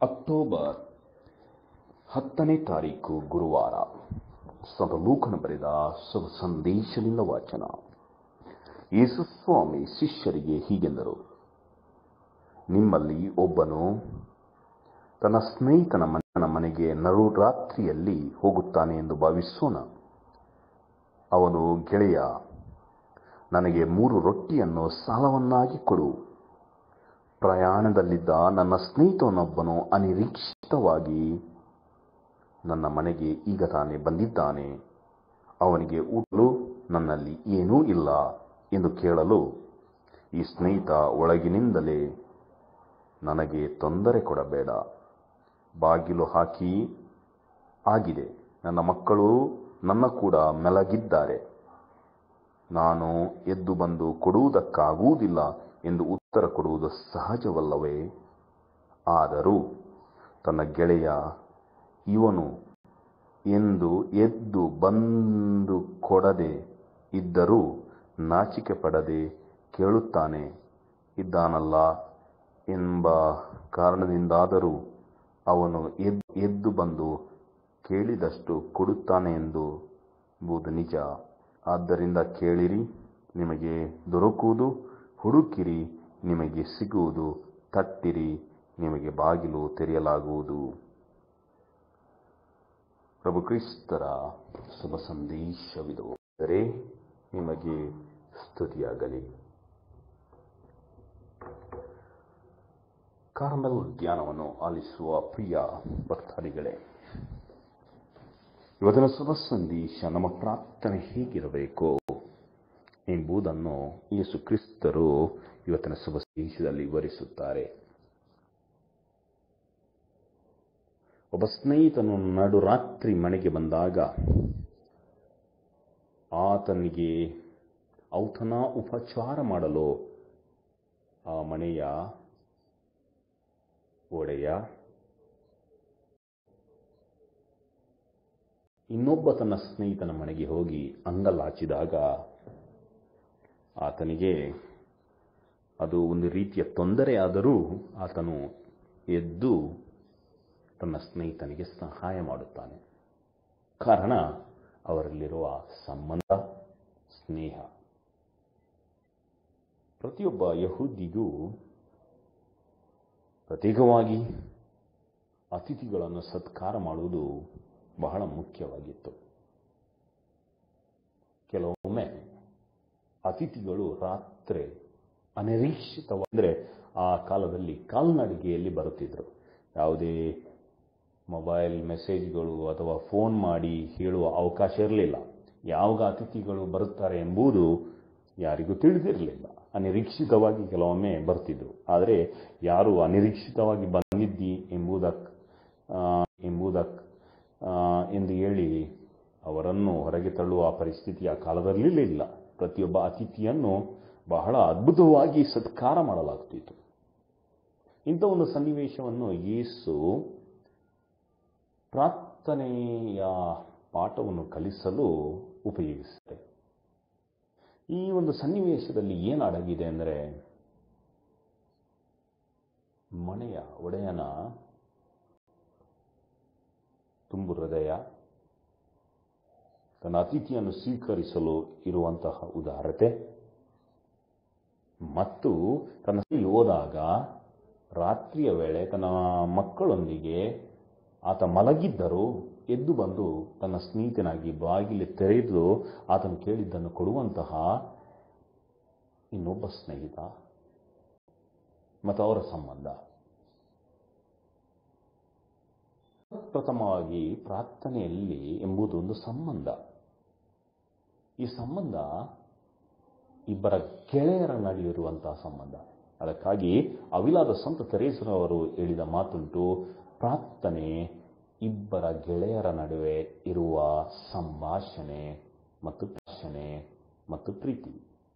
October ಹತ್ತನೇ ತಾರೀಕು ಗುರುವಾರ ಸಂತ ಲೂಕನು ಬರೆದ ಶುಭ ಸಂದೇಶದಿಂದ ವಾಚನ ಯೇಸುಸ್ವಾಮಿ ಶಿಷ್ಯರಿಗೆ ಹೀಗೆಂದರು ನಿಮ್ಮಲ್ಲಿ ಒಬ್ಬನು ತನ್ನ ಸ್ನೇಹಿತನ ಮನ ಮನೆಗೆ ನಡುರಾತ್ರಿಯಲ್ಲಿ ಹೋಗುತ್ತಾನೆ ಎಂದು ಭಾವಿಸೋಣ ಅವನು ಗೆಳೆಯ ನನಗೆ ಮೂರು ರೊಟ್ಟಿಯನ್ನು ಸಾಲವನ್ನಾಗಿ ಕೊಡು ಪ್ರಯಾಣದಲ್ಲಿದ್ದ ನನ್ನ ಸ್ನೇಹಿತನೊಬ್ಬನು ಅನಿರೀಕ್ಷಿತವಾಗಿ ನನ್ನ ಮನೆಗೆ ಈಗ ತಾನೇ ಬಂದಿದ್ದಾನೆ ಅವನಿಗೆ ಊಟಲು ನನ್ನಲ್ಲಿ ಏನೂ ಇಲ್ಲ ಎಂದು ಕೇಳಲು ಈ ಸ್ನೇಹಿತ ಒಳಗಿನಿಂದಲೇ ನನಗೆ ತೊಂದರೆ ಕೊಡಬೇಡ ಬಾಗಿಲು ಹಾಕಿ ಆಗಿದೆ ನನ್ನ ಮಕ್ಕಳು ನನ್ನ ಕೂಡ ಮೆಲಗಿದ್ದಾರೆ ನಾನು ಎದ್ದು ಬಂದು ಕೊಡುವುದಕ್ಕಾಗುವುದಿಲ್ಲ ಎಂದು ಉತ್ತರ ಕೊಡುವುದು ಸಹಜವಲ್ಲವೇ ಆದರೂ ತನ್ನ ಗೆಳೆಯ ಇವನು ಎಂದು ಎದ್ದು ಬಂದು ಕೊಡದೆ ಇದ್ದರೂ ನಾಚಿಕೆ ಪಡದೆ ಕೇಳುತ್ತಾನೆ ಇದ್ದಾನಲ್ಲ ಎಂಬ ಕಾರಣದಿಂದಾದರೂ ಅವನು ಎದ್ದು ಬಂದು ಕೇಳಿದಷ್ಟು ಕೊಡುತ್ತಾನೆ ಎಂದು ಎಂಬುದು ನಿಜ ಆದ್ದರಿಂದ ಕೇಳಿರಿ ನಿಮಗೆ ದೊರಕುವುದು ಹುಡುಕಿರಿ ನಿಮಗೆ ಸಿಗುವುದು ತಟ್ಟಿರಿ ನಿಮಗೆ ಬಾಗಿಲು ತೆರೆಯಲಾಗುವುದು ಪ್ರಭು ಕ್ರಿಸ್ತರ ಶುಭ ಸಂದೇಶವಿದು ಅಂದರೆ ನಿಮಗೆ ಸ್ತುತಿಯಾಗಲಿ ಕಾರ್ಮೆಲ್ ಧ್ಯಾನವನ್ನು ಆಲಿಸುವ ಪ್ರಿಯ ಭಕ್ತಾದಿಗಳೇ ಇವತ್ತಿನ ಶುಭ ಸಂದೇಶ ನಮ್ಮ ಪ್ರಾರ್ಥನೆ ಹೇಗಿರಬೇಕು ಎಂಬುದನ್ನು ಯೇಸು ಕ್ರಿಸ್ತರು ಇವತ್ತಿನ ಶುಭ ಸಂದೇಶದಲ್ಲಿ ವಿವರಿಸುತ್ತಾರೆ ಒಬ್ಬ ಸ್ನೇಹಿತನು ನಡುರಾತ್ರಿ ಮನೆಗೆ ಬಂದಾಗ ಆತನಿಗೆ ಔತಣ ಉಪಚಾರ ಮಾಡಲು ಆ ಮನೆಯ ಒಡೆಯ ಇನ್ನೊಬ್ಬ ತನ್ನ ಸ್ನೇಹಿತನ ಮನೆಗೆ ಹೋಗಿ ಅಂಗಲಾಚಿದಾಗ ಆತನಿಗೆ ಅದು ಒಂದು ರೀತಿಯ ತೊಂದರೆಯಾದರೂ ಆತನು ಎದ್ದು ತನ್ನ ಸ್ನೇಹಿತನಿಗೆ ಸಹಾಯ ಮಾಡುತ್ತಾನೆ ಕಾರಣ ಅವರಲ್ಲಿರುವ ಸಂಬಂಧ ಸ್ನೇಹ ಪ್ರತಿಯೊಬ್ಬ ಯಹೂದಿಗೂ ಪ್ರತ್ಯೇಕವಾಗಿ ಅತಿಥಿಗಳನ್ನು ಸತ್ಕಾರ ಮಾಡುವುದು ಬಹಳ ಮುಖ್ಯವಾಗಿತ್ತು ಕೆಲವೊಮ್ಮೆ ಅತಿಥಿಗಳು ರಾತ್ರಿ ಅನಿರೀಕ್ಷಿತವಂದರೆ ಆ ಕಾಲದಲ್ಲಿ ಕಾಲ್ನಡಿಗೆಯಲ್ಲಿ ಬರುತ್ತಿದ್ದರು ಯಾವುದೇ ಮೊಬೈಲ್ ಮೆಸೇಜ್ಗಳು ಅಥವಾ ಫೋನ್ ಮಾಡಿ ಹೇಳುವ ಅವಕಾಶ ಇರಲಿಲ್ಲ ಯಾವಾಗ ಅತಿಥಿಗಳು ಬರುತ್ತಾರೆ ಎಂಬುದು ಯಾರಿಗೂ ತಿಳಿದಿರಲಿಲ್ಲ ಅನಿರೀಕ್ಷಿತವಾಗಿ ಕೆಲವೊಮ್ಮೆ ಬರ್ತಿದ್ರು ಆದರೆ ಯಾರು ಅನಿರೀಕ್ಷಿತವಾಗಿ ಬಂದಿದ್ದಿ ಎಂಬುದಕ್ ಎಂಬುದಕ್ ಎಂದು ಹೇಳಿ ಅವರನ್ನು ಹೊರಗೆ ತಳ್ಳುವ ಪರಿಸ್ಥಿತಿ ಆ ಕಾಲದಲ್ಲಿರಲಿಲ್ಲ ಪ್ರತಿಯೊಬ್ಬ ಅತಿಥಿಯನ್ನು ಬಹಳ ಅದ್ಭುತವಾಗಿ ಸತ್ಕಾರ ಮಾಡಲಾಗ್ತಿತ್ತು ಇಂಥ ಒಂದು ಸನ್ನಿವೇಶವನ್ನು ಯೇಸು ಪ್ರಾರ್ಥನೆಯ ಪಾಠವನ್ನು ಕಲಿಸಲು ಉಪಯೋಗಿಸುತ್ತೆ ಈ ಒಂದು ಸನ್ನಿವೇಶದಲ್ಲಿ ಏನು ಅಡಗಿದೆ ಅಂದರೆ ಮನೆಯ ಒಡೆಯನ ತುಂಬು ಹೃದಯ ತನ್ನ ಅತಿಥಿಯನ್ನು ಸ್ವೀಕರಿಸಲು ಇರುವಂತಹ ಉದಾರತೆ ಮತ್ತು ತನ್ನ ಹೋದಾಗ ರಾತ್ರಿಯ ವೇಳೆ ತನ್ನ ಮಕ್ಕಳೊಂದಿಗೆ ಆತ ಮಲಗಿದ್ದರೂ ಎದ್ದು ಬಂದು ತನ್ನ ಸ್ನೇಹಿತನಾಗಿ ಬಾಗಿಲು ತೆರೆದು ಆತನು ಕೇಳಿದ್ದನ್ನು ಕೊಡುವಂತಹ ಇನ್ನೊಬ್ಬ ಸ್ನೇಹಿತ ಮತ್ತು ಅವರ ಸಂಬಂಧ ಪ್ರಥಮವಾಗಿ ಪ್ರಾರ್ಥನೆಯಲ್ಲಿ ಎಂಬುದು ಒಂದು ಸಂಬಂಧ ಈ ಸಂಬಂಧ ಇಬ್ಬರ ಗೆಳೆಯರ ನಡುವೆ ಇರುವಂತಹ ಸಂಬಂಧ ಅದಕ್ಕಾಗಿ ಅವಿಲಾದ ಸಂತ ತೆರೇಸರವರು ಹೇಳಿದ ಮಾತುಂಟು ಪ್ರಾರ್ಥನೆ ಇಬ್ಬರ ಗೆಳೆಯರ ನಡುವೆ ಇರುವ ಸಂಭಾಷಣೆ ಮತ್ತು ಭಾಷಣೆ ಮತ್ತು ಪ್ರೀತಿ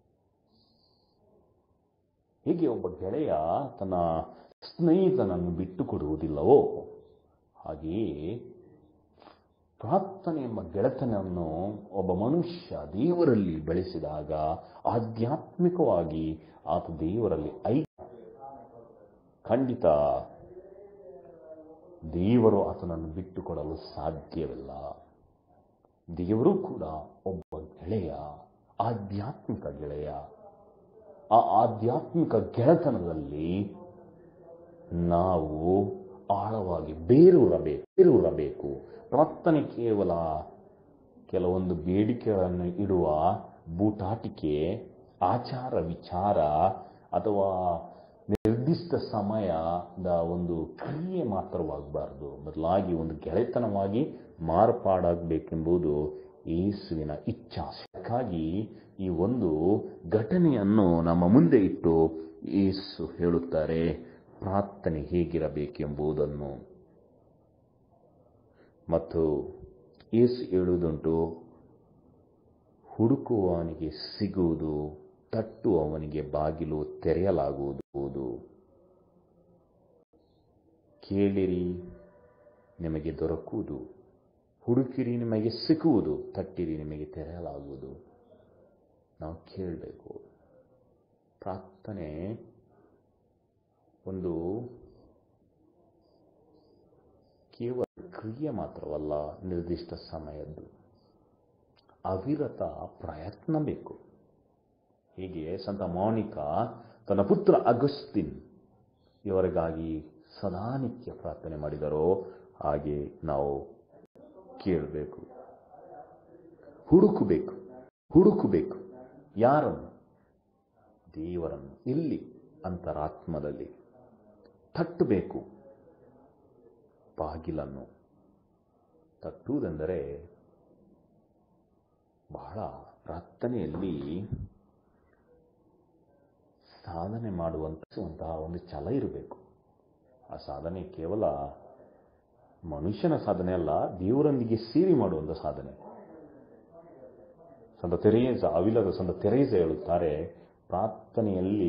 ಹೇಗೆ ಒಬ್ಬ ಗೆಳೆಯ ತನ್ನ ಸ್ನೇಹಿತನನ್ನು ಬಿಟ್ಟು ಕೊಡುವುದಿಲ್ಲವೋ ಹಾಗೆಯೇ ಪ್ರಾರ್ಥನೆ ಎಂಬ ಗೆಳೆತನವನ್ನು ಒಬ್ಬ ಮನುಷ್ಯ ದೇವರಲ್ಲಿ ಬೆಳೆಸಿದಾಗ ಆಧ್ಯಾತ್ಮಿಕವಾಗಿ ಆತ ದೇವರಲ್ಲಿ ಐ ಖಂಡಿತ ದೇವರು ಆತನನ್ನು ಬಿಟ್ಟುಕೊಡಲು ಸಾಧ್ಯವಿಲ್ಲ ದೇವರು ಕೂಡ ಒಬ್ಬ ಗೆಳೆಯ ಆಧ್ಯಾತ್ಮಿಕ ಗೆಳೆಯ ಆ ಆಧ್ಯಾತ್ಮಿಕ ಗೆಳೆತನದಲ್ಲಿ ನಾವು ಆಳವಾಗಿ ಬೇರೂರಬೇಕು ಬೇರೂರಬೇಕು ಪ್ರಾರ್ಥನೆ ಕೇವಲ ಕೆಲವೊಂದು ಬೇಡಿಕೆಗಳನ್ನು ಇಡುವ ಬೂಟಾಟಿಕೆ ಆಚಾರ ವಿಚಾರ ಅಥವಾ ನಿರ್ದಿಷ್ಟ ಸಮಯದ ಒಂದು ಕ್ರಿಯೆ ಮಾತ್ರವಾಗಬಾರದು ಬದಲಾಗಿ ಒಂದು ಗೆಳೆತನವಾಗಿ ಮಾರ್ಪಾಡಾಗಬೇಕೆಂಬುದು ಯೇಸುವಿನ ಇಚ್ಛಾಸಕ್ಕಾಗಿ ಈ ಒಂದು ಘಟನೆಯನ್ನು ನಮ್ಮ ಮುಂದೆ ಇಟ್ಟು ಯೇಸು ಹೇಳುತ್ತಾರೆ ಪ್ರಾರ್ಥನೆ ಹೇಗಿರಬೇಕೆಂಬುದನ್ನು ಮತ್ತು ಯೇಸು ಹೇಳುವುದುಂಟು ಹುಡುಕುವವನಿಗೆ ಸಿಗುವುದು ತಟ್ಟುವವನಿಗೆ ಬಾಗಿಲು ತೆರೆಯಲಾಗುವುದು ಕೇಳಿರಿ ನಿಮಗೆ ದೊರಕುವುದು ಹುಡುಕಿರಿ ನಿಮಗೆ ಸಿಕ್ಕುವುದು ತಟ್ಟಿರಿ ನಿಮಗೆ ತೆರೆಯಲಾಗುವುದು ನಾವು ಕೇಳಬೇಕು ಪ್ರಾರ್ಥನೆ ಒಂದು ಕೇವಲ ಕ್ರಿಯೆ ಮಾತ್ರವಲ್ಲ ನಿರ್ದಿಷ್ಟ ಸಮಯದ್ದು ಅವಿರತ ಪ್ರಯತ್ನ ಬೇಕು ಹೀಗೆ ಸಂತ ಮೌನಿಕ ತನ್ನ ಪುತ್ರ ಅಗಸ್ತಿನ್ ಇವರಿಗಾಗಿ ಸದಾ ನಿತ್ಯ ಪ್ರಾರ್ಥನೆ ಮಾಡಿದರೋ ಹಾಗೆ ನಾವು ಕೇಳಬೇಕು ಹುಡುಕಬೇಕು ಹುಡುಕಬೇಕು ಯಾರನ್ನು ದೇವರನ್ನು ಎಲ್ಲಿ ಅಂತರಾತ್ಮದಲ್ಲಿ ತಟ್ಟಬೇಕು ಬಾಗಿಲನ್ನು ತಟ್ಟುವುದೆಂದರೆ ಬಹಳ ಪ್ರಾರ್ಥನೆಯಲ್ಲಿ ಸಾಧನೆ ಮಾಡುವಂತಹ ಒಂದು ಛಲ ಇರಬೇಕು ಆ ಸಾಧನೆ ಕೇವಲ ಮನುಷ್ಯನ ಸಾಧನೆ ಅಲ್ಲ ದೇವರೊಂದಿಗೆ ಸೇರಿ ಮಾಡುವಂಥ ಸಾಧನೆ ಸಂತ ತೆರೇಸ ಅವಿಲದ ಸಂತ ತೆರೇಸ ಹೇಳುತ್ತಾರೆ ಪ್ರಾರ್ಥನೆಯಲ್ಲಿ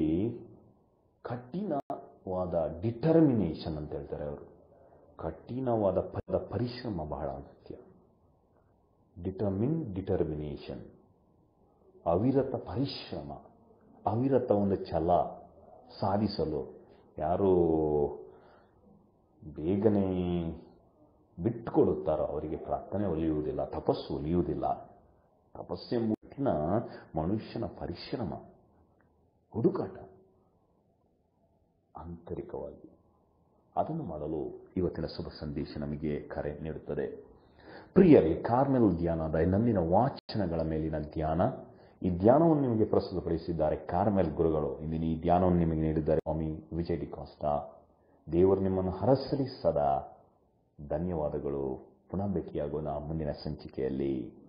ಕಠಿಣವಾದ ಡಿಟರ್ಮಿನೇಷನ್ ಅಂತ ಹೇಳ್ತಾರೆ ಅವರು ಕಠಿಣವಾದ ಪದ ಪರಿಶ್ರಮ ಬಹಳ ಅಗತ್ಯ ಡಿಟರ್ಮಿನ್ ಡಿಟರ್ಮಿನೇಷನ್ ಅವಿರತ ಪರಿಶ್ರಮ ಅವಿರತ ಒಂದು ಛಲ ಸಾಧಿಸಲು ಯಾರು ಬೇಗನೆ ಬಿಟ್ಟುಕೊಡುತ್ತಾರೋ ಅವರಿಗೆ ಪ್ರಾರ್ಥನೆ ಒಲಿಯುವುದಿಲ್ಲ ತಪಸ್ಸು ಒಲಿಯುವುದಿಲ್ಲ ತಪಸ್ಸೆ ಮುಟ್ಟಿನ ಮನುಷ್ಯನ ಪರಿಶ್ರಮ ಹುಡುಕಾಟ ಆಂತರಿಕವಾಗಿ ಅದನ್ನು ಮಾಡಲು ಇವತ್ತಿನ ಶುಭ ಸಂದೇಶ ನಮಗೆ ಕರೆ ನೀಡುತ್ತದೆ ಪ್ರಿಯರೇ ಕಾರ್ಮೆಲ್ ಧ್ಯಾನ ದೈನಂದಿನ ವಾಚನಗಳ ಮೇಲಿನ ಧ್ಯಾನ ಈ ಧ್ಯಾನವನ್ನು ನಿಮಗೆ ಪ್ರಸ್ತುತಪಡಿಸಿದ್ದಾರೆ ಕಾರ್ಮೆಲ್ ಗುರುಗಳು ಇಂದಿನ ಈ ಧ್ಯಾನವನ್ನು ನಿಮಗೆ ನೀಡಿದ್ದಾರೆ ಸ್ವಾಮಿ ವಿಜಯ್ ಡಿ ಕಾಸ್ಟಾ ದೇವರು ನಿಮ್ಮನ್ನು ಹರಸಲಿ ಸದಾ ಧನ್ಯವಾದಗಳು ಪುನಃ ಭೇಟಿಯಾಗೋಣ ಮುಂದಿನ ಸಂಚಿಕೆಯಲ್ಲಿ